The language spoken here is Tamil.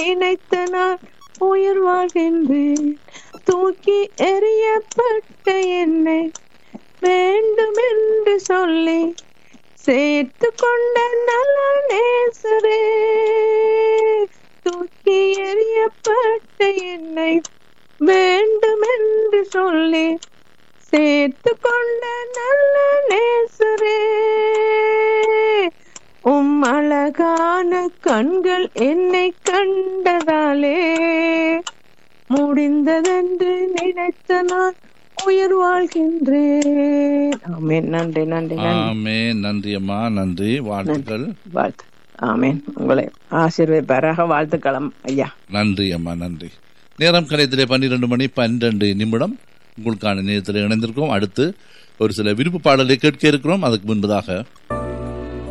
நினைத்த நான் உயிர் வாழ்கின்றேன் தூக்கி எறியப்பட்ட என்னை வேண்டும் என்று சொல்லி சேர்த்து கொண்ட நல்ல நேசரே தூக்கி எறியப்பட்ட என்னை வேண்டும் என்று சொல்லி சேர்த்து கொண்ட நல்ல நேசரே உம் அழகான கண்கள் என்னை கண்டதாலே முடிந்ததென்று நினைத்த நான் உயிர் வாழ்கின்றேன் ஆமென் நன்றி நன்றி நன்றி ஆமே நன்றி அம்மா நன்றி வாழ்த்துக்கள் வாழ்த்து ஆமென் உங்களை ஆசீர்வதிப்பாராக வாழ்த்துக்களம் ஐயா நன்றி அம்மா நன்றி நேரம் கலையத்திலே பன்னிரண்டு மணி பன்னிரண்டு நிமிடம் உங்களுக்கான நேரத்தில் இணைந்திருக்கோம் அடுத்து ஒரு சில விருப்பு பாடலை கேட்க இருக்கிறோம் அதுக்கு முன்பதாக